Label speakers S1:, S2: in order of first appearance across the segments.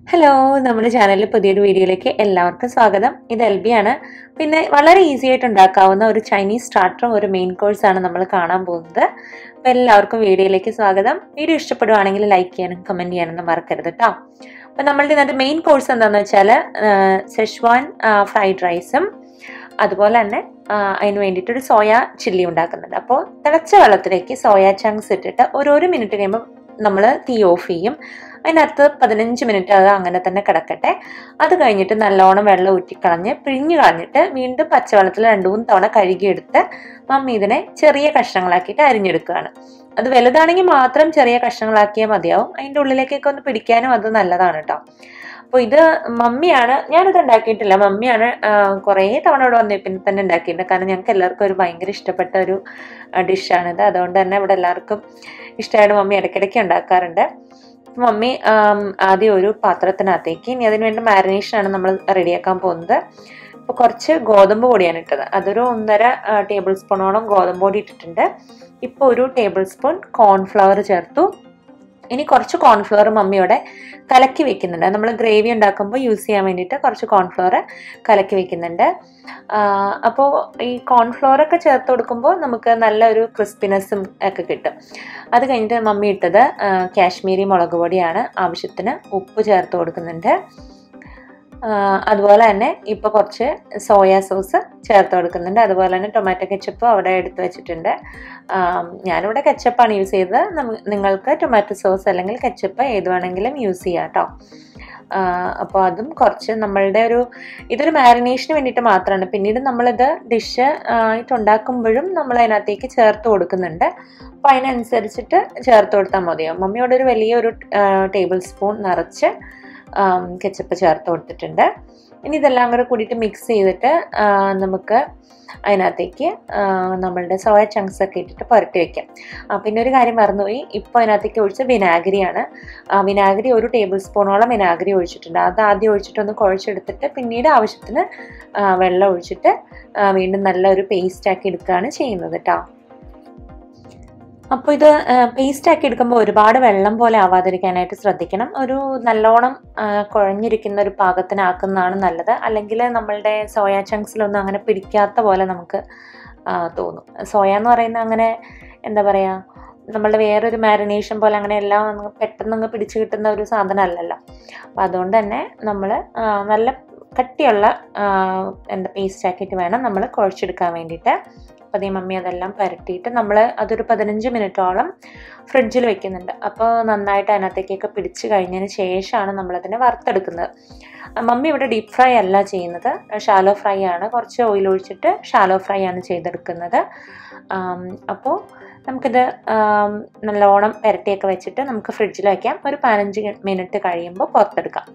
S1: hello നമ്മുടെ ചാനലിൽ പുതിയൊരു വീഡിയോയിലേക്ക് എല്ലാവർക്കും സ്വാഗതം ഇത് എൽ ബി ആണ് പിന്നെ വളരെ ഈസി ആയിട്ട് ഉണ്ടാക്കാവുന്ന ഒരു ചൈനീസ് സ്റ്റാർട്ടറും ഒരു മെയിൻ കോഴ്സാണ് നമ്മൾ കാണാൻ പോകുന്നത് അപ്പോൾ എല്ലാവർക്കും വീഡിയോയിലേക്ക് സ്വാഗതം വീഡിയോ ഇഷ്ടപ്പെടുവാണെങ്കിൽ ലൈക്ക് ചെയ്യാനും കമൻറ്റ് ചെയ്യാനൊന്നും മറക്കരുത് കേട്ടോ അപ്പോൾ നമ്മളുടെ ഇന്നത്തെ മെയിൻ കോഴ്സ് എന്താണെന്ന് വെച്ചാൽ സെഷ്വാൻ ഫ്രൈഡ് റൈസും അതുപോലെ തന്നെ ആ, അതിന് വേണ്ടിയിട്ട് ഒരു സോയ ചില്ലി ഉണ്ടാക്കുന്നുണ്ട് അപ്പോൾ തിളച്ച വെള്ളത്തിലേക്ക് സോയ ചങ്ക്സ് ഇട്ടിട്ട് ഓരോരോ മിനിറ്റ് കഴിയുമ്പോൾ നമ്മൾ തീ ഓഫ് ചെയ്യും അതിനകത്ത് പതിനഞ്ച് മിനിറ്റ് അത് അങ്ങനെ തന്നെ കിടക്കട്ടെ അത് കഴിഞ്ഞിട്ട് നല്ലോണം വെള്ളം ഊറ്റിക്കളഞ്ഞ് പിഴിഞ്ഞു കളഞ്ഞിട്ട് വീണ്ടും പച്ചവെള്ളത്തിൽ രണ്ട് മൂന്ന് തവണ കഴുകിയെടുത്ത് മമ്മി ഇതിനെ ചെറിയ കഷ്ണങ്ങളാക്കിയിട്ട് അരിഞ്ഞെടുക്കുകയാണ് അത് വലുതാണെങ്കിൽ മാത്രം ചെറിയ കഷ്ണങ്ങളാക്കിയാൽ മതിയാവും അതിൻ്റെ ഉള്ളിലേക്കൊക്കെ ഒന്ന് പിടിക്കാനും അത് നല്ലതാണ് കേട്ടോ അപ്പോൾ ഇത് മമ്മിയാണ് ഞാനിത് ഉണ്ടാക്കിയിട്ടില്ല മമ്മിയാണ് ആ, കുറേ തവണ ഇവിടെ വന്നേ പിന്നെ തന്നെ ഉണ്ടാക്കിയിട്ടുണ്ട് കാരണം ഞങ്ങൾക്ക് എല്ലാവർക്കും ഒരു ഭയങ്കര ഇഷ്ടപ്പെട്ട ഒരു ഡിഷാണിത് അതുകൊണ്ട് തന്നെ ഇവിടെ എല്ലാവർക്കും ഇഷ്ടമായിട്ട് മമ്മി ഇടയ്ക്കിടയ്ക്ക് ഉണ്ടാക്കാറുണ്ട് മമ്മി ആം, ആദ്യം ഒരു പാത്രത്തിനകത്തേക്ക് ഇനി അതിന് വേണ്ട മാരിനേഷനാണ് നമ്മൾ റെഡിയാക്കാൻ പോകുന്നത് ഇപ്പോൾ കുറച്ച് ഗോതമ്പ് പൊടിയാണ് ഇട്ടത് അതൊരു ഒന്നര ടേബിൾ സ്പൂണോളം ഗോതമ്പ് പൊടി ഇട്ടിട്ടുണ്ട് ഇപ്പോൾ ഒരു ടേബിൾ സ്പൂൺ കോൺഫ്ലവർ ചേർത്തു ഇനി കുറച്ച് കോൺഫ്ലവർ മമ്മിയോടെ കലക്കി വെക്കുന്നുണ്ട് നമ്മൾ ഗ്രേവി ഉണ്ടാക്കുമ്പോൾ യൂസ് ചെയ്യാൻ വേണ്ടിയിട്ട് കുറച്ച് കോൺഫ്ലവർ കലക്കി വെക്കുന്നുണ്ട് അപ്പോൾ ഈ കോൺഫ്ലവർ ഒക്കെ ചേർത്ത് കൊടുക്കുമ്പോൾ നമുക്ക് നല്ലൊരു ക്രിസ്പിനെസ്സും ഒക്കെ കിട്ടും അത് കഴിഞ്ഞിട്ട് മമ്മി ഇട്ടത് ആ, കാശ്മീരി മുളക് പൊടിയാണ് ആവശ്യത്തിന് ഉപ്പ് ചേർത്ത് കൊടുക്കുന്നുണ്ട് ആ, അതുപോലെ തന്നെ ഇപ്പോൾ കുറച്ച് സോയാ സോസ് ചേർത്ത് കൊടുക്കുന്നുണ്ട് അതുപോലെ തന്നെ ടൊമാറ്റോ കെച്ചപ്പ് അവിടെ എടുത്ത് വെച്ചിട്ടുണ്ട് ആ, ഞാനിവിടെ കെച്ചപ്പാണ് യൂസ് ചെയ്തത് നമ്മ- നിങ്ങൾക്ക് ടൊമാറ്റോ സോസ് അല്ലെങ്കിൽ കെച്ചപ്പ് ഏത് വേണമെങ്കിലും യൂസ് ചെയ്യാം കേട്ടോ അപ്പോൾ അതും കുറച്ച് നമ്മളുടെ ഒരു ഇതൊരു മാരിനേഷന് വേണ്ടിയിട്ട് മാത്രമാണ് പിന്നീട് നമ്മളിത് ഡിഷ് ആയിട്ട് ഉണ്ടാക്കുമ്പോഴും നമ്മൾ അതിനകത്തേക്ക് ചേർത്ത് കൊടുക്കുന്നുണ്ട് അപ്പോൾ അതിനനുസരിച്ചിട്ട് ചേർത്ത് കൊടുത്താൽ മതിയാവും മമ്മിയോട് ഒരു വലിയൊരു ടേബിൾ സ്പൂൺ നിറച്ച് കെച്ചപ്പ് ചേർത്ത് കൊടുത്തിട്ടുണ്ട് ഇനി ഇതെല്ലാം കൂടെ കൂടിയിട്ട് മിക്സ് ചെയ്തിട്ട് ആ, നമുക്ക് അതിനകത്തേക്ക് ആ, നമ്മളുടെ സോയ ചങ്ക്സ് ഒക്കെ ഇട്ടിട്ട് പുരട്ടി വെക്കാം ആ, പിന്നെ ഒരു കാര്യം മറന്നുപോയി ഇപ്പോൾ അതിനകത്തേക്ക് ഒഴിച്ച വിനാഗിരിയാണ് ആ, വിനാഗിരി ഒരു ടേബിൾ സ്പൂണോളം വിനാഗിരി ഒഴിച്ചിട്ടുണ്ട് അത് ആദ്യം ഒഴിച്ചിട്ടൊന്ന് കുഴച്ചെടുത്തിട്ട് പിന്നീട് ആവശ്യത്തിന് ആ, വെള്ളം ഒഴിച്ചിട്ട് ആ, വീണ്ടും നല്ല ഒരു പേസ്റ്റ് ആക്കി എടുക്കുകയാണ് ചെയ്യുന്നത് കേട്ടോ അപ്പോൾ ഇത് പേസ്റ്റ് ആക്കി എടുക്കുമ്പോൾ ഒരുപാട് വെള്ളം പോലെ ആവാതിരിക്കാനായിട്ട് ശ്രദ്ധിക്കണം ഒരു നല്ലോണം ആ, കുഴഞ്ഞിരിക്കുന്ന ഒരു പാകത്തിനാക്കുന്നതാണ് നല്ലത് അല്ലെങ്കിൽ നമ്മളുടെ സോയ ചങ്ക്സിലൊന്നും അങ്ങനെ പിടിക്കാത്ത പോലെ നമുക്ക് ആ, തോന്നും സോയ എന്ന് പറയുന്ന അങ്ങനെ എന്താ പറയുക നമ്മളുടെ വേറൊരു മാരിനേഷൻ പോലെ അങ്ങനെ എല്ലാം അങ്ങ് പെട്ടെന്ന് അങ്ങ് പിടിച്ചു കിട്ടുന്ന ഒരു സാധനം അല്ലല്ലോ അപ്പം അതുകൊണ്ട് തന്നെ നമ്മൾ നല്ല കട്ടിയുള്ള ആ, എന്താ പേസ്റ്റ് ആക്കിയിട്ട് വേണം നമ്മൾ കുഴച്ചെടുക്കാൻ വേണ്ടിയിട്ട് അപ്പോൾ അതേ മമ്മി അതെല്ലാം പുരട്ടിയിട്ട് നമ്മൾ അതൊരു പതിനഞ്ച് മിനിറ്റോളം ഫ്രിഡ്ജിൽ വെക്കുന്നുണ്ട് അപ്പോൾ നന്നായിട്ട് അതിനകത്തേക്കൊക്കെ പിടിച്ച് കഴിഞ്ഞതിന് ശേഷമാണ് നമ്മളതിനെ വറുത്തെടുക്കുന്നത് ആ, മമ്മി ഇവിടെ ഡീപ്പ് ഫ്രൈ അല്ല ചെയ്യുന്നത് ഷാലോ ഫ്രൈ ആണ് കുറച്ച് ഓയിൽ ഒഴിച്ചിട്ട് ഷാലോ ഫ്രൈ ആണ് ചെയ്തെടുക്കുന്നത് ആം, അപ്പോൾ നമുക്കിത് ആം, നല്ലോണം പുരട്ടിയൊക്കെ വെച്ചിട്ട് നമുക്ക് ഫ്രിഡ്ജിൽ വയ്ക്കാം ഒരു പതിനഞ്ച് മിനിറ്റ് കഴിയുമ്പോൾ പുറത്തെടുക്കാം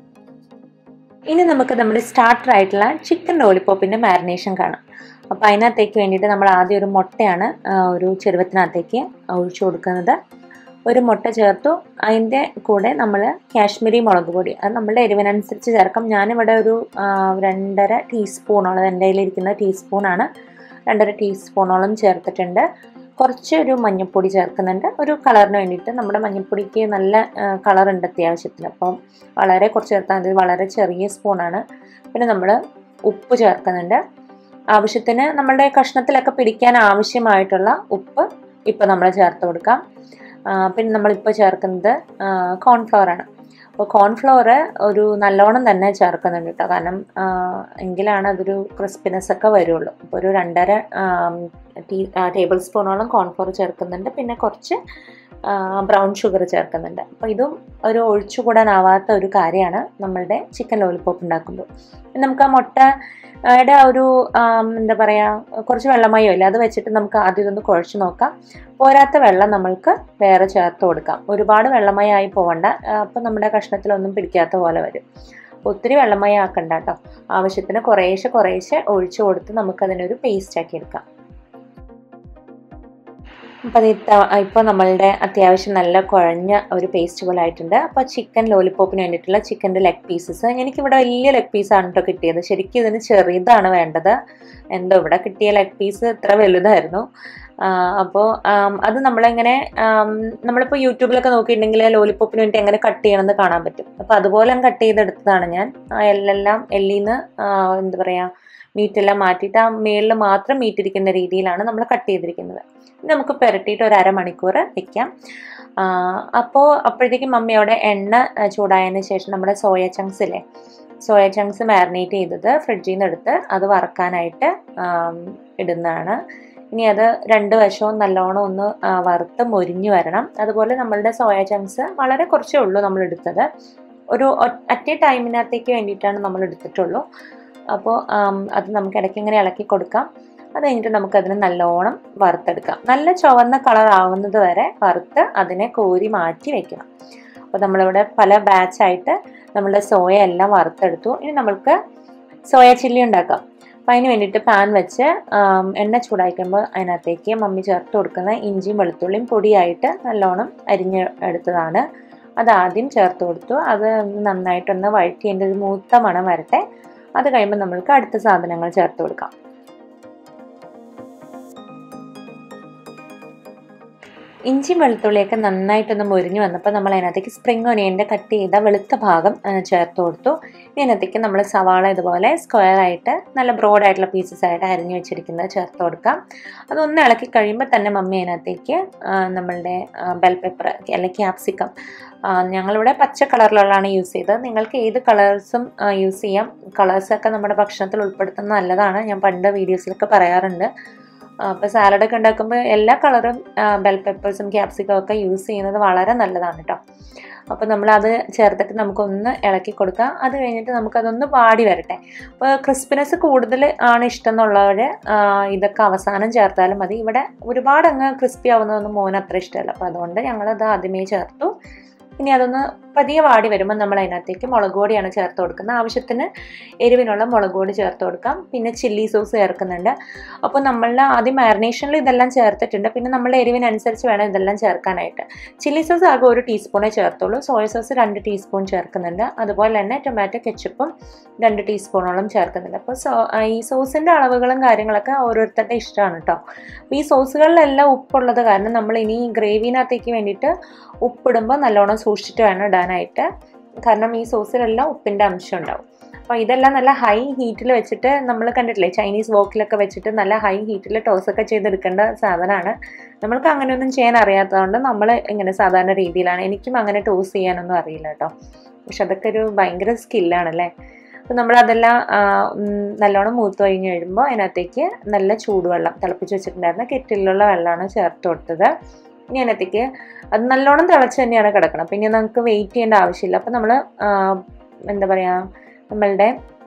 S1: ഇനി നമുക്ക് നമ്മുടെ സ്റ്റാർട്ടർ ആയിട്ടുള്ള ചിക്കൻ ലോലിപ്പോപ്പിൻ്റെ മാരിനേഷൻ കാണാം അപ്പോൾ അതിനകത്തേക്ക് വേണ്ടിയിട്ട് നമ്മൾ ആദ്യം ഒരു മുട്ടയാണ് ആ, ഒരു ചെരുവത്തിനകത്തേക്ക് ഒഴിച്ചു കൊടുക്കുന്നത് ഒരു മുട്ട ചേർത്തു അതിൻ്റെ കൂടെ നമ്മൾ കാശ്മീരി മുളക് പൊടി അത് നമ്മളുടെ എരിവിനനുസരിച്ച് ചേർക്കാം ഞാനിവിടെ ഒരു ആ, രണ്ടര ടീസ്പൂണോളം എൻ്റെ കയ്യിലിരിക്കുന്ന ടീസ്പൂണാണ് രണ്ടര ടീസ്പൂണോളം ചേർത്തിട്ടുണ്ട് കുറച്ച് ഒരു മഞ്ഞൾപ്പൊടി ചേർക്കുന്നുണ്ട് ഒരു കളറിന് വേണ്ടിയിട്ട് നമ്മുടെ മഞ്ഞൾപ്പൊടിക്ക് നല്ല കളർ ഉണ്ട് അത്യാവശ്യത്തിന് അപ്പം വളരെ കുറച്ച് ചേർത്താൽ മതി വളരെ ചെറിയ സ്പൂണാണ് പിന്നെ നമ്മൾ ഉപ്പ് ചേർക്കുന്നുണ്ട് ആവശ്യത്തിന് നമ്മളുടെ കഷ്ണത്തിലൊക്കെ പിടിക്കാൻ ആവശ്യമായിട്ടുള്ള ഉപ്പ് ഇപ്പോൾ നമ്മൾ ചേർത്ത് കൊടുക്കാം ആ, പിന്നെ നമ്മളിപ്പോൾ ചേർക്കുന്നത് കോൺഫ്ലവർ ആണ് അപ്പോൾ കോൺഫ്ലവർ ഒരു നല്ലോണം തന്നെ ചേർക്കുന്നുണ്ട് കേട്ടോ കാരണം ആ, എങ്കിലാണ് അതൊരു ക്രിസ്പിനെസ് ഒക്കെ വരുള്ളൂ അപ്പോൾ ഒരു രണ്ടര ടീ ടേബിൾ സ്പൂണോളം കോൺഫ്ലവർ ചേർക്കുന്നുണ്ട് പിന്നെ കുറച്ച് ബ്രൗൺ ഷുഗർ ചേർക്കുന്നുണ്ട് അപ്പോൾ ഇതും ഒരു ഒഴിച്ചുകൂടാനാവാത്ത ഒരു കാര്യമാണ് നമ്മളുടെ ചിക്കൻ ലോലിപ്പോപ്പ് ഉണ്ടാക്കുമ്പോൾ പിന്നെ നമുക്ക് ആ മുട്ടയുടെ ആ ഒരു ആം, എന്താ പറയുക കുറച്ച് വെള്ളമയോ ഇല്ല അത് വെച്ചിട്ട് നമുക്ക് ആദ്യം ഇതൊന്ന് കുഴച്ച് നോക്കാം പോരാത്ത വെള്ളം നമ്മൾക്ക് വേറെ ചേർത്ത് കൊടുക്കാം ഒരുപാട് വെള്ളമയായി പോകണ്ട അപ്പം നമ്മുടെ കഷ്ണത്തിലൊന്നും പിടിക്കാത്ത പോലെ വരും ഒത്തിരി വെള്ളമയം ആക്കണ്ട കേട്ടോ ആവശ്യത്തിന് കുറേശ്ശെ കുറേശ്ശെ ഒഴിച്ചു കൊടുത്ത് നമുക്കതിനൊരു പേസ്റ്റ് ആക്കി എടുക്കാം അപ്പോൾ ഇത് ഇപ്പോൾ നമ്മളുടെ അത്യാവശ്യം നല്ല കുഴഞ്ഞ ഒരു പേസ്റ്റ് പോലെ ആയിട്ടുണ്ട് അപ്പോൾ ചിക്കൻ ലോലിപ്പോപ്പിന് വേണ്ടിയിട്ടുള്ള ചിക്കൻ്റെ ലെഗ് പീസസ് എനിക്കിവിടെ വലിയ ലെഗ് പീസാണ് കേട്ടോ കിട്ടിയത് ശരിക്കും ഇതിന് ചെറിയതാണ് വേണ്ടത് എന്തോ ഇവിടെ കിട്ടിയ ലെഗ് പീസ് ഇത്ര വലുതായിരുന്നു അപ്പോൾ അത് നമ്മളിങ്ങനെ നമ്മളിപ്പോൾ യൂട്യൂബിലൊക്കെ നോക്കിയിട്ടുണ്ടെങ്കിൽ ലോലിപ്പോപ്പിന് വേണ്ടി എങ്ങനെ കട്ട് ചെയ്യണമെന്ന് കാണാൻ പറ്റും അപ്പോൾ അതുപോലെ കട്ട് ചെയ്തെടുത്തതാണ് ഞാൻ ആ എല്ലെല്ലാം എല്ലിന്ന് എന്താ പറയുക മീറ്റെല്ലാം മാറ്റിയിട്ട് ആ മേളിൽ മാത്രം മീറ്റ് ഇരിക്കുന്ന രീതിയിലാണ് നമ്മൾ കട്ട് ചെയ്തിരിക്കുന്നത് നമുക്ക് പുരട്ടിയിട്ട് ഒരു അരമണിക്കൂർ വെക്കാം അപ്പോൾ അപ്പോഴത്തേക്കും മമ്മി അവിടെ എണ്ണ ചൂടായതിന് ശേഷം നമ്മുടെ സോയ ചങ്ക്സ് ഇല്ലേ സോയ ചങ്ക്സ് മാരിനേറ്റ് ചെയ്തത് ഫ്രിഡ്ജിൽ നിന്ന് എടുത്ത് അത് വറക്കാനായിട്ട് ഇടുന്നതാണ് ഇനി അത് രണ്ട് വശവും നല്ലോണം ഒന്ന് വറുത്ത് മൊരിഞ്ഞു വരണം അതുപോലെ നമ്മളുടെ സോയ ചങ്ക്സ് വളരെ കുറച്ചേ ഉള്ളൂ നമ്മൾ എടുത്തത് ഒരു അറ്റ് എ ടൈമിനകത്തേക്ക് വേണ്ടിയിട്ടാണ് നമ്മൾ എടുത്തിട്ടുള്ളൂ അപ്പോൾ അത് നമുക്ക് ഇടയ്ക്ക് ഇങ്ങനെ ഇളക്കി കൊടുക്കാം അത് കഴിഞ്ഞിട്ട് നമുക്കതിന് നല്ലോണം വറുത്തെടുക്കാം നല്ല ചുവന്ന കളർ ആവുന്നത് വരെ വറുത്ത് അതിനെ കോരി മാറ്റി വെക്കണം അപ്പോൾ നമ്മളിവിടെ പല ബാച്ചായിട്ട് നമ്മളുടെ സോയ എല്ലാം വറുത്തെടുത്തു ഇനി നമുക്ക് സോയ ചില്ലി ഉണ്ടാക്കാം അപ്പോൾ അതിന് വേണ്ടിയിട്ട് പാൻ വെച്ച് എണ്ണ ചൂടാക്കുമ്പോൾ അതിനകത്തേക്ക് മമ്മി ചേർത്ത് കൊടുക്കുന്ന ഇഞ്ചിയും വെളുത്തുള്ളിയും പൊടിയായിട്ട് നല്ലോണം അരിഞ്ഞ് എടുത്തതാണ് അത് ആദ്യം ചേർത്ത് കൊടുത്തു അത് നന്നായിട്ടൊന്ന് വഴറ്റി അതിൻ്റെ ഒരു മൂത്ത മണം വരട്ടെ അത് കഴിയുമ്പോൾ നമ്മൾക്ക് അടുത്ത സാധനങ്ങൾ ചേർത്ത് കൊടുക്കാം ഇഞ്ചി വെളുത്തുള്ളിയൊക്കെ നന്നായിട്ടൊന്ന് മുരിഞ്ഞു വന്നപ്പോൾ നമ്മൾ അതിനകത്തേക്ക് സ്പ്രിംഗ് ഒനിയൻ്റെ കട്ട് ചെയ്ത വെളുത്ത ഭാഗം ചേർത്ത് കൊടുത്തു ഇതിനകത്തേക്ക് നമ്മൾ സവാള ഇതുപോലെ സ്ക്വയർ ആയിട്ട് നല്ല ബ്രോഡ് ആയിട്ടുള്ള പീസസ് ആയിട്ട് അരിഞ്ഞു വെച്ചിരിക്കുന്നത് ചേർത്ത് കൊടുക്കാം അതൊന്ന് ഇളക്കി കഴിയുമ്പോൾ തന്നെ മമ്മി അതിനകത്തേക്ക് നമ്മളുടെ ബെൽ പെപ്പർ അല്ലെങ്കിൽ ക്യാപ്സിക്കം ഞങ്ങളിവിടെ പച്ച കളറിലുള്ളതാണ് യൂസ് ചെയ്തത് നിങ്ങൾക്ക് ഏത് കളേഴ്സും യൂസ് ചെയ്യാം കളേഴ്സൊക്കെ നമ്മുടെ ഭക്ഷണത്തിൽ ഉൾപ്പെടുത്തുന്നത് നല്ലതാണ് ഞാൻ പണ്ട് വീഡിയോസിലൊക്കെ പറയാറുണ്ട് അപ്പോൾ സാലഡൊക്കെ ഉണ്ടാക്കുമ്പോൾ എല്ലാ കളറും ബെൽ പെപ്പേഴ്സും ക്യാപ്സിക്കം ഒക്കെ യൂസ് ചെയ്യുന്നത് വളരെ നല്ലതാണ് കേട്ടോ അപ്പോൾ നമ്മളത് ചേർത്തിട്ട് നമുക്കൊന്ന് ഇളക്കി കൊടുക്കാം അത് കഴിഞ്ഞിട്ട് നമുക്കതൊന്ന് വാടി വരട്ടെ അപ്പോൾ ക്രിസ്പിനെസ് കൂടുതൽ ആണ് ഇഷ്ടം എന്നുള്ളവർ ഇതൊക്കെ അവസാനം ചേർത്താലും മതി ഇവിടെ ഒരുപാട് അങ്ങ് ക്രിസ്പി ആവുന്നതൊന്നും മോന് അത്ര ഇഷ്ടമല്ല അപ്പോൾ അതുകൊണ്ട് ഞങ്ങളത് ആദ്യമേ ചേർത്തു ഇനി അതൊന്ന് പതിയെ വാടി വരുമ്പോൾ നമ്മൾ അതിനകത്തേക്ക് മുളക് പൊടിയാണ് ചേർത്ത് കൊടുക്കുന്നത് ആവശ്യത്തിന് എരിവിനുള്ള മുളക് പൊടി ചേർത്ത് കൊടുക്കാം പിന്നെ ചില്ലി സോസ് ചേർക്കുന്നുണ്ട് അപ്പോൾ നമ്മൾ ആദ്യം മാരിനേഷനിൽ ഇതെല്ലാം ചേർത്തിട്ടുണ്ട് പിന്നെ നമ്മളുടെ എരിവിനനുസരിച്ച് വേണം ഇതെല്ലാം ചേർക്കാനായിട്ട് ചില്ലി സോസ് ആകെ ഒരു ടീസ്പൂണേ ചേർത്തുള്ളൂ സോയ സോസ് രണ്ട് ടീസ്പൂൺ ചേർക്കുന്നുണ്ട് അതുപോലെ തന്നെ ടൊമാറ്റോ കെച്ചപ്പും രണ്ട് ടീസ്പൂണോളം ചേർക്കുന്നുണ്ട് അപ്പോൾ സോ ഈ സോസിൻ്റെ അളവുകളും കാര്യങ്ങളൊക്കെ ഓരോരുത്തരുടെ ഇഷ്ടമാണ് കേട്ടോ അപ്പോൾ ഈ സോസുകളിലെല്ലാം ഉപ്പുള്ളത് കാരണം നമ്മൾ ഇനി ഗ്രേവിനകത്തേക്ക് വേണ്ടിയിട്ട് ഉപ്പിടുമ്പോൾ നല്ലോണം സൂക്ഷിച്ചിട്ട് വേണം ഇടാനായിട്ട് കാരണം ഈ സോസിലെല്ലാം ഉപ്പിൻ്റെ അംശം ഉണ്ടാവും അപ്പോൾ ഇതെല്ലാം നല്ല ഹൈ ഹീറ്റിൽ വെച്ചിട്ട് നമ്മൾ കണ്ടിട്ടില്ലേ ചൈനീസ് വോക്കിലൊക്കെ വെച്ചിട്ട് നല്ല ഹൈ ഹീറ്റിൽ ടോസൊക്കെ ചെയ്തെടുക്കേണ്ട സാധനമാണ് നമ്മൾക്ക് അങ്ങനെയൊന്നും ചെയ്യാൻ അറിയാത്തതുകൊണ്ട് നമ്മൾ ഇങ്ങനെ സാധാരണ രീതിയിലാണ് എനിക്കും അങ്ങനെ ടോസ് ചെയ്യാനൊന്നും അറിയില്ല കേട്ടോ പക്ഷെ അതൊക്കെ ഒരു ഭയങ്കര സ്കില്ലാണല്ലേ അപ്പോൾ നമ്മളതെല്ലാം നല്ലോണം മൂത്ത് കഴിഞ്ഞ് കഴിയുമ്പോൾ അതിനകത്തേക്ക് നല്ല ചൂടുവെള്ളം തിളപ്പിച്ച് വെച്ചിട്ടുണ്ടായിരുന്ന കെറ്റിലുള്ള വെള്ളമാണ് ചേർത്ത് കൊടുത്തത് ഇനി അതിനകത്തേക്ക് അത് നല്ലോണം തിളച്ച് തന്നെയാണ് കിടക്കണം പിന്നെ നമുക്ക് വെയിറ്റ് ചെയ്യേണ്ട ആവശ്യമില്ല അപ്പോൾ നമ്മൾ എന്താ പറയുക നമ്മളുടെ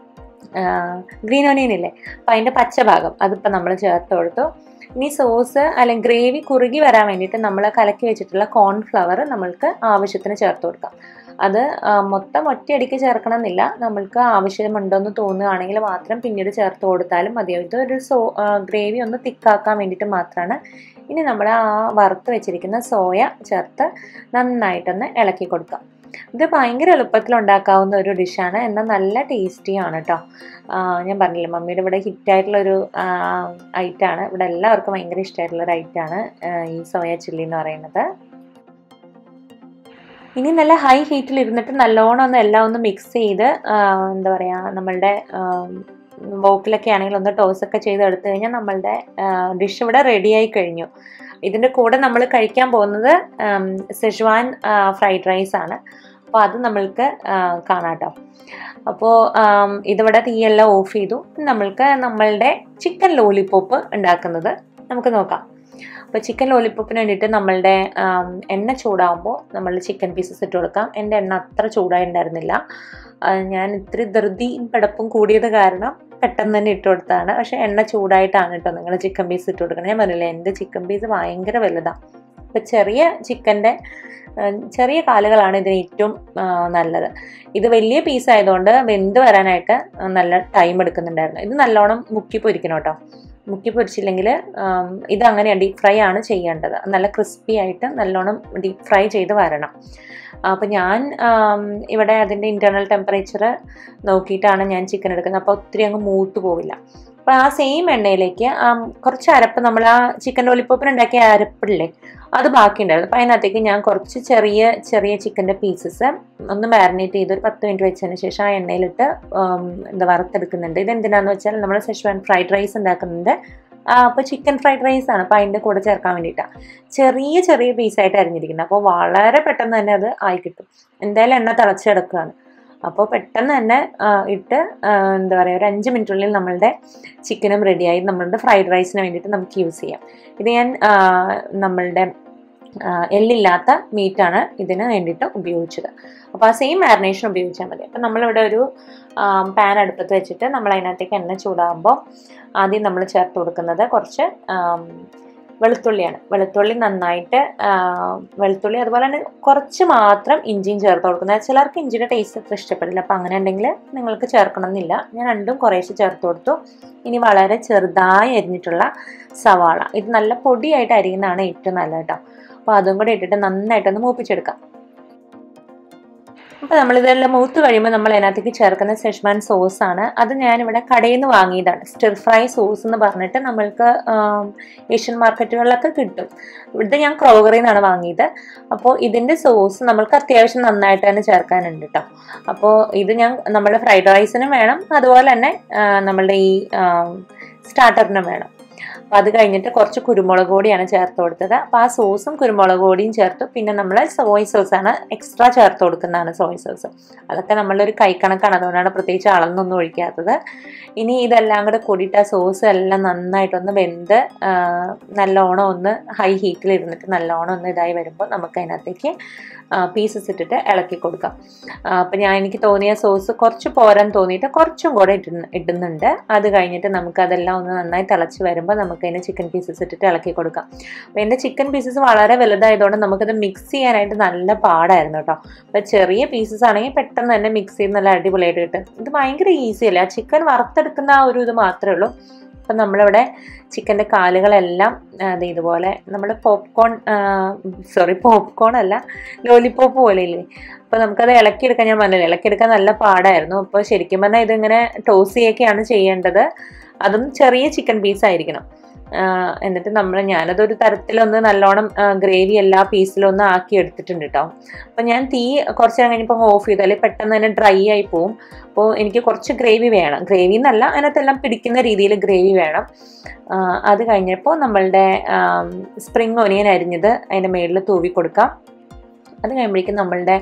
S1: ഗ്രീൻ ഒനിയൻ ഇല്ലേ അപ്പോൾ അതിൻ്റെ പച്ച ഭാഗം അതിപ്പോൾ നമ്മൾ ചേർത്ത് കൊടുത്തു ഇനി സോസ് അല്ലെങ്കിൽ ഗ്രേവി കുറുകി വരാൻ വേണ്ടിയിട്ട് നമ്മൾ കലക്കി വെച്ചിട്ടുള്ള കോൺഫ്ലവർ നമ്മൾക്ക് ആവശ്യത്തിന് ചേർത്ത് കൊടുക്കാം അത് മൊത്തം ഒറ്റയടിക്ക് ചേർക്കണം എന്നില്ല നമ്മൾക്ക് ആവശ്യമുണ്ടോയെന്ന് തോന്നുകയാണെങ്കിൽ മാത്രം പിന്നീട് ചേർത്ത് കൊടുത്താലും മതിയാവും ഇതൊരു സോ ഗ്രേവി ഒന്ന് തിക്കാക്കാൻ വേണ്ടിയിട്ട് മാത്രമാണ് ഇനി നമ്മൾ ആ വറുത്ത് വെച്ചിരിക്കുന്ന സോയ ചേർത്ത് നന്നായിട്ടൊന്ന് ഇളക്കി കൊടുക്കാം ഇത് ഭയങ്കര എളുപ്പത്തിൽ ഉണ്ടാക്കാവുന്ന ഒരു ഡിഷാണ് എന്നാൽ നല്ല ടേസ്റ്റിയാണ് കേട്ടോ ഞാൻ പറഞ്ഞില്ലേ മമ്മിയുടെ ഇവിടെ ഹിറ്റായിട്ടുള്ളൊരു ഐറ്റാണ് ഇവിടെ എല്ലാവർക്കും ഭയങ്കര ഇഷ്ടമായിട്ടുള്ളൊരു ഐറ്റാണ് ഈ സോയ ചില്ലി എന്ന് പറയുന്നത് ഇനി നല്ല ഹൈ ഹീറ്റിൽ ഇരുന്നിട്ട് നല്ലോണം ഒന്ന് എല്ലാം ഒന്ന് മിക്സ് ചെയ്ത് എന്താ പറയുക നമ്മളുടെ വോക്കിലൊക്കെ ആണെങ്കിൽ ഒന്ന് ടോസൊക്കെ ചെയ്ത് എടുത്തു കഴിഞ്ഞാൽ നമ്മളുടെ ഡിഷ് ഇവിടെ റെഡിയായി കഴിഞ്ഞു ഇതിൻ്റെ കൂടെ നമ്മൾ കഴിക്കാൻ പോകുന്നത് സെഷ്വാൻ ഫ്രൈഡ് റൈസ് ആണ് അപ്പോൾ അത് നമ്മൾക്ക് കാണാം കേട്ടോ അപ്പോൾ ഇതിവിടെ തീയെല്ലാം ഓഫ് ചെയ്തു നമ്മൾക്ക് നമ്മളുടെ ചിക്കൻ ലോലിപ്പോപ്പ് ഉണ്ടാക്കുന്നത് നമുക്ക് നോക്കാം അപ്പോൾ ചിക്കൻ ലോലിപ്പോപ്പിന് വേണ്ടിയിട്ട് നമ്മളുടെ എണ്ണ ചൂടാകുമ്പോൾ നമ്മൾ ചിക്കൻ പീസസ് ഇട്ട് കൊടുക്കാം എൻ്റെ എണ്ണ അത്ര ചൂടായി ഉണ്ടായിരുന്നില്ല ഞാൻ ഇത്തിരി ധൃതി പിടപ്പും കൂടിയത് കാരണം പെട്ടെന്ന് തന്നെ ഇട്ട് കൊടുത്തതാണ് പക്ഷേ എണ്ണ ചൂടായിട്ടാണ് കേട്ടോ നിങ്ങൾ ചിക്കൻ പീസ് ഇട്ട് കൊടുക്കണം ഞാൻ പറഞ്ഞില്ലേ എൻ്റെ ചിക്കൻ പീസ് ഭയങ്കര വലുതാണ് അപ്പോൾ ചെറിയ ചിക്കൻ്റെ ചെറിയ കാലുകളാണ് ഇതിന് ഏറ്റവും നല്ലത് ഇത് വലിയ പീസ് ആയതുകൊണ്ട് വെന്ത് വരാനായിട്ട് നല്ല ടൈം എടുക്കുന്നുണ്ടായിരുന്നു ഇത് നല്ലോണം മുക്കി പൊരിക്കണം കേട്ടോ മുക്കി പൊരിച്ചില്ലെങ്കിൽ ഇത് അങ്ങനെയാണ് ഡീപ്പ് ഫ്രൈ ആണ് ചെയ്യേണ്ടത് നല്ല ക്രിസ്പി ആയിട്ട് നല്ലോണം ഡീപ്പ് ഫ്രൈ ചെയ്ത് വരണം അപ്പോൾ ഞാൻ ആം, ഇവിടെ അതിൻ്റെ ഇൻറ്റേർണൽ ടെമ്പറേച്ചർ നോക്കിയിട്ടാണ് ഞാൻ ചിക്കൻ എടുക്കുന്നത് അപ്പോൾ ഒത്തിരി അങ്ങ് മൂത്ത് പോവില്ല അപ്പോൾ ആ സെയിം എണ്ണയിലേക്ക് ആ കുറച്ച് അരപ്പ് നമ്മൾ ആ ചിക്കൻ ലോലിപ്പോപ്പിന് ഉണ്ടാക്കിയ അരപ്പില്ലേ അത് ബാക്കിയുണ്ടായിരുന്നു അപ്പോൾ അതിനകത്തേക്ക് ഞാൻ കുറച്ച് ചെറിയ ചെറിയ ചിക്കൻ്റെ പീസസ് ഒന്ന് മാരിനേറ്റ് ചെയ്ത് ഒരു പത്ത് മിനിറ്റ് വെച്ചതിന് ശേഷം ആ എണ്ണയിലിട്ട് ആം, എന്താ വറുത്തെടുക്കുന്നുണ്ട് ഇതെന്തിനാന്ന് വെച്ചാൽ നമ്മൾ സെഷ്വാൻ ഫ്രൈഡ് റൈസ് ഉണ്ടാക്കുന്നുണ്ട് അപ്പോൾ ചിക്കൻ ഫ്രൈഡ് റൈസ് ആണ് അപ്പോൾ അതിൻ്റെ കൂടെ ചേർക്കാൻ വേണ്ടിയിട്ടാണ് ചെറിയ ചെറിയ പീസായിട്ട് അരിഞ്ഞിരിക്കുന്നത് അപ്പോൾ വളരെ പെട്ടെന്ന് തന്നെ അത് ആയി കിട്ടും എന്തായാലും എണ്ണ തിളച്ചെടുക്കുകയാണ് അപ്പോൾ പെട്ടെന്ന് തന്നെ ആ, ഇട്ട് ആ, എന്താ പറയുക ഒരു അഞ്ച് മിനിറ്റിനുള്ളിൽ നമ്മളുടെ ചിക്കനും റെഡിയായി നമ്മളുടെ ഫ്രൈഡ് റൈസിന് വേണ്ടിയിട്ട് നമുക്ക് യൂസ് ചെയ്യാം ഇത് ഞാൻ ആ, നമ്മളുടെ ആ, എല്ലില്ലാത്ത മീറ്റാണ് ഇതിന് വേണ്ടിയിട്ട് ഉപയോഗിച്ചത് അപ്പോൾ ആ സെയിം മാരിനേഷൻ ഉപയോഗിച്ചാൽ മതി അപ്പോൾ നമ്മളിവിടെ ഒരു പാൻ അടുപ്പത്ത് വെച്ചിട്ട് നമ്മൾ അതിനകത്തേക്ക് എണ്ണ ചൂടാകുമ്പോൾ ആദ്യം നമ്മൾ ചേർത്ത് കൊടുക്കുന്നത് കുറച്ച് ആം, വെളുത്തുള്ളിയാണ് വെളുത്തുള്ളി നന്നായിട്ട് ആ, വെളുത്തുള്ളി അതുപോലെ തന്നെ കുറച്ച് മാത്രം ഇഞ്ചിയും ചേർത്ത് കൊടുക്കുന്നത് ചിലർക്ക് ഇഞ്ചിയുടെ ടേസ്റ്റ് അത്ര ഇഷ്ടപ്പെടില്ല അപ്പോൾ അങ്ങനെ ഉണ്ടെങ്കിൽ നിങ്ങൾക്ക് ചേർക്കണമെന്നില്ല ഞാൻ രണ്ടും കുറേശ്ശെ ചേർത്ത് കൊടുത്തു ഇനി വളരെ ചെറുതായി അരിഞ്ഞിട്ടുള്ള സവാള ഇത് നല്ല പൊടിയായിട്ട് അരിയുന്നതാണ് ഏറ്റവും നല്ലത് കേട്ടോ അപ്പോൾ അതും കൂടെ ഇട്ടിട്ട് നന്നായിട്ടൊന്ന് മൂപ്പിച്ചെടുക്കാം അപ്പോൾ നമ്മളിതെല്ലാം മൂത്ത് കഴിയുമ്പോൾ നമ്മൾ അതിനകത്തേക്ക് ചേർക്കുന്ന സെഷ്മാൻ സോസ് ആണ് അത് ഞാനിവിടെ കടയിൽ നിന്ന് വാങ്ങിയതാണ് സ്റ്റിർ ഫ്രൈ സോസ് എന്ന് പറഞ്ഞിട്ട് നമ്മൾക്ക് ആം, ഏഷ്യൻ മാർക്കറ്റുകളിലൊക്കെ കിട്ടും ഇത് ഞാൻ ക്രോഗറിയിൽ നിന്നാണ് വാങ്ങിയത് അപ്പോൾ ഇതിൻ്റെ സോസ് നമ്മൾക്ക് അത്യാവശ്യം നന്നായിട്ട് തന്നെ ചേർക്കാനുണ്ട് കേട്ടോ അപ്പോൾ ഇത് ഞാൻ നമ്മുടെ ഫ്രൈഡ് റൈസിനും വേണം അതുപോലെ തന്നെ ആ, നമ്മളുടെ ഈ സ്റ്റാർട്ടറിനും വേണം അപ്പോൾ അത് കഴിഞ്ഞിട്ട് കുറച്ച് കുരുമുളക് പൊടിയാണ് ചേർത്ത് കൊടുത്തത് അപ്പോൾ ആ സോസും കുരുമുളക് പൊടിയും ചേർത്തു പിന്നെ നമ്മൾ സോയ് സോസാണ് എക്സ്ട്രാ ചേർത്ത് കൊടുക്കുന്നതാണ് സോയ് സോസ് അതൊക്കെ നമ്മളൊരു കൈക്കണക്കാണ് അതുകൊണ്ടാണ് പ്രത്യേകിച്ച് അളന്നൊന്നും ഒഴിക്കാത്തത് ഇനി ഇതെല്ലാം കൂടെ കൂടിയിട്ട് ആ സോസ് എല്ലാം നന്നായിട്ടൊന്ന് വെന്ത് ആ, നല്ലോണം ഒന്ന് ഹൈ ഹീറ്റിൽ ഇരുന്നിട്ട് നല്ലോണം ഒന്ന് ഇതായി വരുമ്പോൾ നമുക്ക് അതിനകത്തേക്ക് പീസസ് ഇട്ടിട്ട് ഇളക്കി കൊടുക്കാം അപ്പം ഞാൻ എനിക്ക് തോന്നിയ സോസ് കുറച്ച് പോരാൻ തോന്നിയിട്ട് കുറച്ചും കൂടെ ഇടുന്ന ഇടുന്നുണ്ട് അത് കഴിഞ്ഞിട്ട് നമുക്ക് അതെല്ലാം ഒന്ന് നന്നായി തിളച്ച് വരുമ്പോൾ നമുക്ക് അതിന് ചിക്കൻ പീസസ് ഇട്ടിട്ട് ഇളക്കി കൊടുക്കാം അപ്പോൾ എൻ്റെ ചിക്കൻ പീസസ് വളരെ വലുതായതുകൊണ്ട് നമുക്കത് മിക്സ് ചെയ്യാനായിട്ട് നല്ല പാടായിരുന്നു കേട്ടോ അപ്പോൾ ചെറിയ പീസസ് ആണെങ്കിൽ പെട്ടെന്ന് തന്നെ മിക്സ് ചെയ്ത് നല്ല അടിപൊളിയായിട്ട് കിട്ടും ഇത് ഭയങ്കര ഈസി അല്ലേ ആ ചിക്കൻ വറുത്തെടുക്കുന്ന ആ ഒരു ഇത് മാത്രമേ ഉള്ളൂ അപ്പം നമ്മളിവിടെ ചിക്കൻ്റെ കാലുകളെല്ലാം ആ, ദേ ഇതുപോലെ നമ്മൾ പോപ്കോൺ സോറി പോപ്കോൺ അല്ല ലോലിപോപ്പ് പോലെ ഇല്ലേ അപ്പോൾ നമുക്കത് ഇളക്കിയെടുക്കാൻ ഞാൻ പറഞ്ഞില്ല ഇളക്കിയെടുക്കാൻ നല്ല പാടായിരുന്നു അപ്പോൾ ശരിക്കും പറഞ്ഞാൽ ഇതിങ്ങനെ ടോസ് ചെയ്യൊക്കെയാണ് ചെയ്യേണ്ടത് അതും ചെറിയ ചിക്കൻ പീസ് ആയിരിക്കണം ആ, എന്നിട്ട് നമ്മൾ ഞാനതൊരു തരത്തിലൊന്ന് നല്ലോണം ഗ്രേവി എല്ലാ പീസിലും ഒന്ന് ആക്കി എടുത്തിട്ടുണ്ട് കേട്ടോ അപ്പോൾ ഞാൻ തീ കുറച്ച് നേരം കഴിഞ്ഞപ്പോൾ ഓഫ് ചെയ്തു അല്ലെങ്കിൽ പെട്ടെന്ന് തന്നെ ഡ്രൈ ആയി പോവും അപ്പോൾ എനിക്ക് കുറച്ച് ഗ്രേവി വേണം ഗ്രേവി എന്നല്ല അതിനകത്തെല്ലാം പിടിക്കുന്ന രീതിയിൽ ഗ്രേവി വേണം ആ, അത് കഴിഞ്ഞപ്പോൾ നമ്മളുടെ സ്പ്രിങ് ഒനിയൻ അരിഞ്ഞത് അതിൻ്റെ മേളിൽ തൂവി കൊടുക്കാം അത് കഴിയുമ്പോഴേക്കും നമ്മളുടെ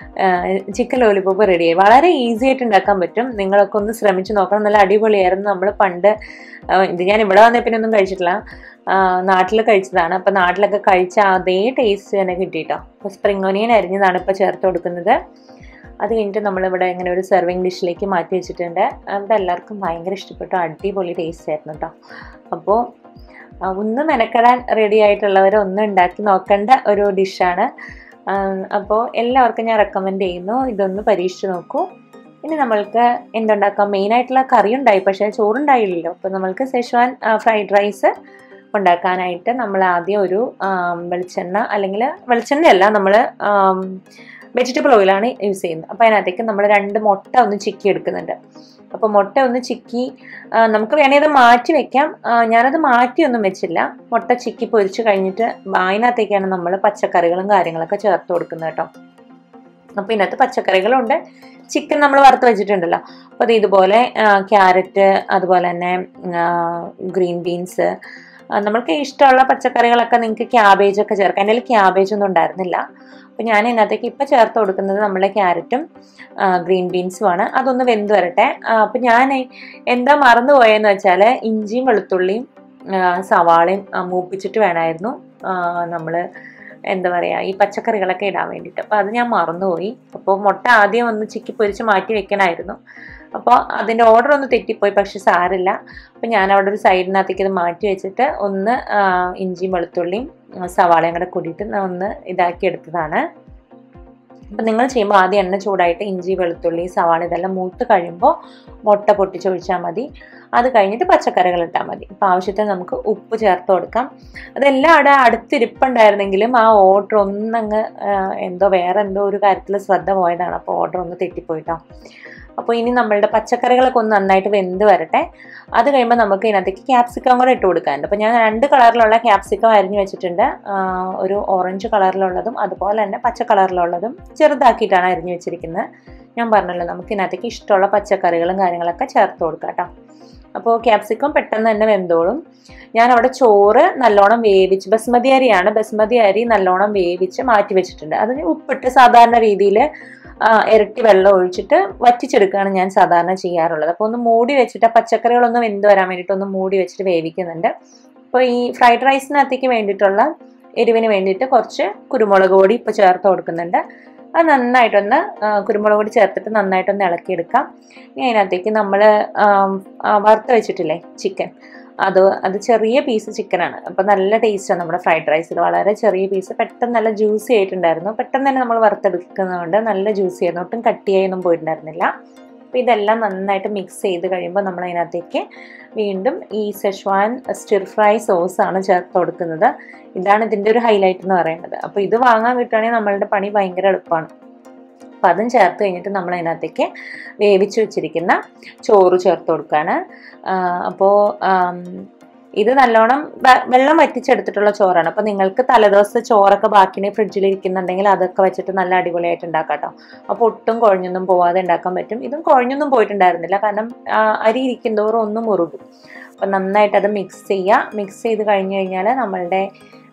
S1: ചിക്കൻ ലോലിപോപ്പ് റെഡിയായി വളരെ ഈസി ആയിട്ട് ഉണ്ടാക്കാൻ പറ്റും നിങ്ങളൊക്കെ ഒന്ന് ശ്രമിച്ച് നോക്കണം നല്ല അടിപൊളിയായിരുന്നു നമ്മൾ പണ്ട് ആ, ഇത് ഞാൻ ഇവിടെ വന്നേ പിന്നെ ഒന്നും കഴിച്ചിട്ടില്ല നാട്ടിൽ കഴിച്ചതാണ് അപ്പോൾ നാട്ടിലൊക്കെ കഴിച്ച അതേ ടേസ്റ്റ് തന്നെ കിട്ടിയിട്ടോ അപ്പോൾ സ്പ്രിംഗ് ഒനിയൻ അരിഞ്ഞതാണ് ഇപ്പോൾ ചേർത്ത് കൊടുക്കുന്നത് അത് കഴിഞ്ഞിട്ട് നമ്മളിവിടെ ഇങ്ങനെ ഒരു സെർവിങ് ഡിഷിലേക്ക് മാറ്റി വെച്ചിട്ടുണ്ട് അവിടെ എല്ലാവർക്കും ഭയങ്കര ഇഷ്ടപ്പെട്ടു അടിപൊളി ടേസ്റ്റ് ആയിരുന്നു കേട്ടോ അപ്പോൾ ആ, ഒന്ന് മെനക്കെടാൻ റെഡി ആയിട്ടുള്ളവർ ഒന്ന് ഉണ്ടാക്കി നോക്കേണ്ട ഒരു ഡിഷാണ് അപ്പോൾ എല്ലാവർക്കും ഞാൻ റെക്കമെൻഡ് ചെയ്യുന്നു ഇതൊന്ന് പരീക്ഷിച്ച് നോക്കൂ ഇനി നമ്മൾക്ക് എന്തുണ്ടാക്കാം മെയിനായിട്ടുള്ള കറി ഉണ്ടായി പക്ഷേ ചോറുണ്ടായില്ലല്ലോ അപ്പോൾ നമ്മൾക്ക് സെഷ്വാൻ ഫ്രൈഡ് റൈസ് ഉണ്ടാക്കാനായിട്ട് നമ്മൾ ആദ്യം ഒരു ആം, വെളിച്ചെണ്ണ അല്ലെങ്കിൽ വെളിച്ചെണ്ണയല്ല നമ്മൾ വെജിറ്റബിൾ ഓയിലാണ് യൂസ് ചെയ്യുന്നത് അപ്പോൾ അതിനകത്തേക്ക് നമ്മൾ രണ്ട് മുട്ട ഒന്ന് ചിക്കി എടുക്കുന്നുണ്ട് അപ്പോൾ മുട്ട ഒന്ന് ചിക്കി ആ, നമുക്ക് വേണേൽ അത് മാറ്റി വെക്കാം ആ, ഞാനത് മാറ്റിയൊന്നും വെച്ചില്ല മുട്ട ചിക്കി പൊരിച്ച് കഴിഞ്ഞിട്ട് അതിനകത്തേക്കാണ് നമ്മൾ പച്ചക്കറികളും കാര്യങ്ങളൊക്കെ ചേർത്ത് കൊടുക്കുന്നത് കേട്ടോ അപ്പോൾ ഇതിനകത്ത് പച്ചക്കറികളുണ്ട് ചിക്കൻ നമ്മൾ വറുത്ത് വെച്ചിട്ടുണ്ടല്ലോ അപ്പോൾ അത് ഇതുപോലെ ക്യാരറ്റ് അതുപോലെ തന്നെ ഗ്രീൻ ബീൻസ് നമ്മൾക്ക് ഇഷ്ടമുള്ള പച്ചക്കറികളൊക്കെ നിങ്ങൾക്ക് ക്യാബേജ് ഒക്കെ ചേർക്കാം എൻ്റെ ക്യാബേജ് ഒന്നും ഉണ്ടായിരുന്നില്ല അപ്പോൾ ഞാൻ ഇതിനകത്തേക്ക് ഇപ്പോൾ ചേർത്ത് കൊടുക്കുന്നത് നമ്മുടെ ക്യാരറ്റും ഗ്രീൻ ബീൻസുമാണ് അതൊന്ന് വെന്ത് വരട്ടെ അപ്പോൾ ഞാൻ എന്താ മറന്നു പോയെന്ന് വെച്ചാൽ ഇഞ്ചിയും വെളുത്തുള്ളിയും ആ, സവാളയും ആ, മൂപ്പിച്ചിട്ട് വേണമായിരുന്നു നമ്മൾ എന്താ പറയുക ഈ പച്ചക്കറികളൊക്കെ ഇടാൻ വേണ്ടിയിട്ട് അപ്പോൾ അത് ഞാൻ മറന്നുപോയി അപ്പോൾ മുട്ട ആദ്യം ഒന്ന് ചിക്കി പൊരിച്ച് മാറ്റി വെക്കണമായിരുന്നു അപ്പോൾ അതിൻ്റെ ഓർഡർ ഒന്ന് തെറ്റിപ്പോയി പക്ഷെ സാരില്ല അപ്പോൾ ഞാൻ അവിടെ ഒരു സൈഡിനകത്തേക്ക് ഇത് മാറ്റി വെച്ചിട്ട് ഒന്ന് ആ, ഇഞ്ചിയും വെളുത്തുള്ളിയും ആ, സവാളയും കൂടെ കൂടിയിട്ട് ഞാൻ ഒന്ന് ഇതാക്കി എടുത്തതാണ് അപ്പം നിങ്ങൾ ചെയ്യുമ്പോൾ ആദ്യം എണ്ണ ചൂടായിട്ട് ഇഞ്ചി വെളുത്തുള്ളി സവാള ഇതെല്ലാം മൂത്ത് കഴിയുമ്പോൾ മുട്ട പൊട്ടിച്ചൊഴിച്ചാൽ മതി അത് കഴിഞ്ഞിട്ട് പച്ചക്കറികൾ ഇട്ടാൽ മതി അപ്പോൾ ആവശ്യത്തിന് നമുക്ക് ഉപ്പ് ചേർത്ത് കൊടുക്കാം അതെല്ലാം അവിടെ അടുത്തിരിപ്പുണ്ടായിരുന്നെങ്കിലും ആ ഓർഡർ ഒന്നങ്ങ് എന്തോ വേറെ എന്തോ ഒരു കാര്യത്തിൽ ശ്രദ്ധ പോയതാണ് അപ്പോൾ ഓർഡർ ഒന്ന് തെറ്റിപ്പോയിട്ടോ അപ്പോൾ ഇനി നമ്മളുടെ പച്ചക്കറികളൊക്കെ ഒന്ന് നന്നായിട്ട് വെന്ത് വരട്ടെ അത് കഴിയുമ്പോൾ നമുക്ക് ഇതിനകത്തേക്ക് ക്യാപ്സിക്കം കൂടെ ഇട്ട് കൊടുക്കാനുണ്ട് അപ്പോൾ ഞാൻ രണ്ട് കളറിലുള്ള ക്യാപ്സിക്കം അരിഞ്ഞു വെച്ചിട്ടുണ്ട് ഒരു ഓറഞ്ച് കളറിലുള്ളതും അതുപോലെ തന്നെ പച്ച കളറിലുള്ളതും ചെറുതാക്കിയിട്ടാണ് അരിഞ്ഞു വെച്ചിരിക്കുന്നത് ഞാൻ പറഞ്ഞല്ലോ നമുക്ക് ഇതിനകത്തേക്ക് ഇഷ്ടമുള്ള പച്ചക്കറികളും കാര്യങ്ങളൊക്കെ ചേർത്ത് കൊടുക്കാം കേട്ടോ അപ്പോൾ ക്യാപ്സിക്കം പെട്ടെന്ന് തന്നെ വെന്തോളും ഞാൻ അവിടെ ചോറ് നല്ലോണം വേവിച്ച് ബസ്മതി അരിയാണ് ബസ്മതി അരി നല്ലോണം വേവിച്ച് മാറ്റി വെച്ചിട്ടുണ്ട് അതിന് ഉപ്പിട്ട് സാധാരണ രീതിയിൽ ഇരട്ടി വെള്ളം ഒഴിച്ചിട്ട് വറ്റിച്ചെടുക്കുകയാണ് ഞാൻ സാധാരണ ചെയ്യാറുള്ളത് അപ്പോൾ ഒന്ന് മൂടി വെച്ചിട്ട് പച്ചക്കറികളൊന്ന് വെന്ത് വരാൻ വേണ്ടിയിട്ട് ഒന്ന് മൂടി വെച്ചിട്ട് വേവിക്കുന്നുണ്ട് അപ്പോൾ ഈ ഫ്രൈഡ് റൈസിനകത്തേക്ക് വേണ്ടിയിട്ടുള്ള എരിവിന് വേണ്ടിയിട്ട് കുറച്ച് കുരുമുളക് പൊടി ഇപ്പോൾ ചേർത്ത് കൊടുക്കുന്നുണ്ട് അത് നന്നായിട്ടൊന്ന് കുരുമുളക് പൊടി ചേർത്തിട്ട് നന്നായിട്ടൊന്ന് ഇളക്കിയെടുക്കാം ഇനി അതിനകത്തേക്ക് നമ്മൾ വറുത്ത് വെച്ചിട്ടില്ലേ ചിക്കൻ അത് അത് ചെറിയ പീസ് ചിക്കനാണ് അപ്പോൾ നല്ല ടേസ്റ്റാണ് നമ്മുടെ ഫ്രൈഡ് റൈസിൽ വളരെ ചെറിയ പീസ് പെട്ടെന്ന് നല്ല ജ്യൂസി ആയിട്ടുണ്ടായിരുന്നു പെട്ടെന്ന് തന്നെ നമ്മൾ വറുത്തെടുക്കുന്നതുകൊണ്ട് നല്ല ജ്യൂസി ആയിരുന്നു ഒട്ടും കട്ടിയായൊന്നും പോയിട്ടുണ്ടായിരുന്നില്ല അപ്പോൾ ഇതെല്ലാം നന്നായിട്ട് മിക്സ് ചെയ്ത് കഴിയുമ്പോൾ നമ്മൾ അതിനകത്തേക്ക് വീണ്ടും ഈ സെഷ്വാൻ സ്റ്റിർ ഫ്രൈ സോസാണ് ചേർത്ത് കൊടുക്കുന്നത് ഇതാണ് ഇതിൻ്റെ ഒരു ഹൈലൈറ്റ് എന്ന് പറയുന്നത് അപ്പോൾ ഇത് വാങ്ങാൻ കിട്ടുകയാണെങ്കിൽ നമ്മളുടെ പണി ഭയങ്കര എളുപ്പമാണ് അപ്പം അതും ചേർത്ത് കഴിഞ്ഞിട്ട് നമ്മൾ അതിനകത്തേക്ക് വേവിച്ച് വെച്ചിരിക്കുന്ന ചോറ് ചേർത്ത് കൊടുക്കുകയാണ് അപ്പോൾ ഇത് നല്ലോണം വെള്ളം വറ്റിച്ചെടുത്തിട്ടുള്ള ചോറാണ് അപ്പോൾ നിങ്ങൾക്ക് തലേദിവസത്തെ ചോറൊക്കെ ബാക്കിനെ ഫ്രിഡ്ജിൽ ഇരിക്കുന്നുണ്ടെങ്കിൽ അതൊക്കെ വെച്ചിട്ട് നല്ല അടിപൊളിയായിട്ട് ഉണ്ടാക്കാം കേട്ടോ അപ്പോൾ ഒട്ടും കുഴഞ്ഞൊന്നും പോവാതെ ഉണ്ടാക്കാൻ പറ്റും ഇതും കുഴഞ്ഞൊന്നും പോയിട്ടുണ്ടായിരുന്നില്ല കാരണം അരി ഇരിക്കുന്തോറും ഒന്നും മുറുകും അപ്പം നന്നായിട്ട് അത് മിക്സ് ചെയ്യുക മിക്സ് ചെയ്ത് കഴിഞ്ഞ് കഴിഞ്ഞാൽ നമ്മളുടെ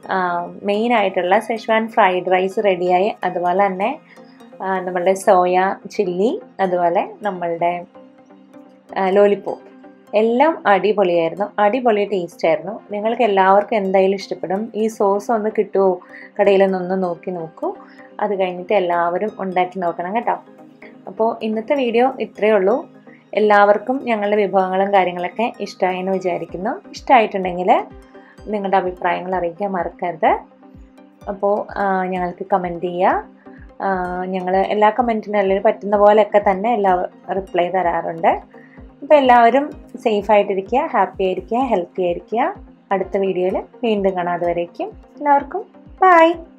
S1: മെയിൻ ആയിട്ടുള്ള സെഷ്വാൻ ഫ്രൈഡ് റൈസ് റെഡിയായി അതുപോലെ തന്നെ നമ്മളുടെ സോയ ചില്ലി അതുപോലെ നമ്മളുടെ ലോലിപ്പോപ്പ് എല്ലാം അടിപൊളിയായിരുന്നു അടിപൊളി ടേസ്റ്റ് ആയിരുന്നു നിങ്ങൾക്ക് എല്ലാവർക്കും എന്തായാലും ഇഷ്ടപ്പെടും ഈ സോസ് ഒന്ന് കിട്ടുമോ കടയിൽ നിന്നൊന്ന് നോക്കി നോക്കൂ അത് കഴിഞ്ഞിട്ട് എല്ലാവരും ഉണ്ടാക്കി നോക്കണം കേട്ടോ അപ്പോൾ ഇന്നത്തെ വീഡിയോ ഇത്രയേ ഉള്ളൂ എല്ലാവർക്കും ഞങ്ങളുടെ വിഭവങ്ങളും കാര്യങ്ങളൊക്കെ ഇഷ്ടമായി എന്ന് വിചാരിക്കുന്നു ഇഷ്ടമായിട്ടുണ്ടെങ്കിൽ നിങ്ങളുടെ അഭിപ്രായങ്ങൾ അറിയിക്കാൻ മറക്കരുത് അപ്പോൾ ഞങ്ങൾക്ക് കമൻറ്റ് ചെയ്യുക ഞങ്ങൾ എല്ലാ കമൻറ്റിനും എല്ലാവരും പറ്റുന്ന പോലെയൊക്കെ തന്നെ എല്ലാ റിപ്ലൈ തരാറുണ്ട് അപ്പോൾ എല്ലാവരും സേഫ് ആയിട്ടിരിക്കുക ഹാപ്പി ആയിരിക്കുക ഹെൽത്തി ആയിരിക്കുക അടുത്ത വീഡിയോയിൽ വീണ്ടും കാണാതെ വരേക്കും എല്ലാവർക്കും ബൈ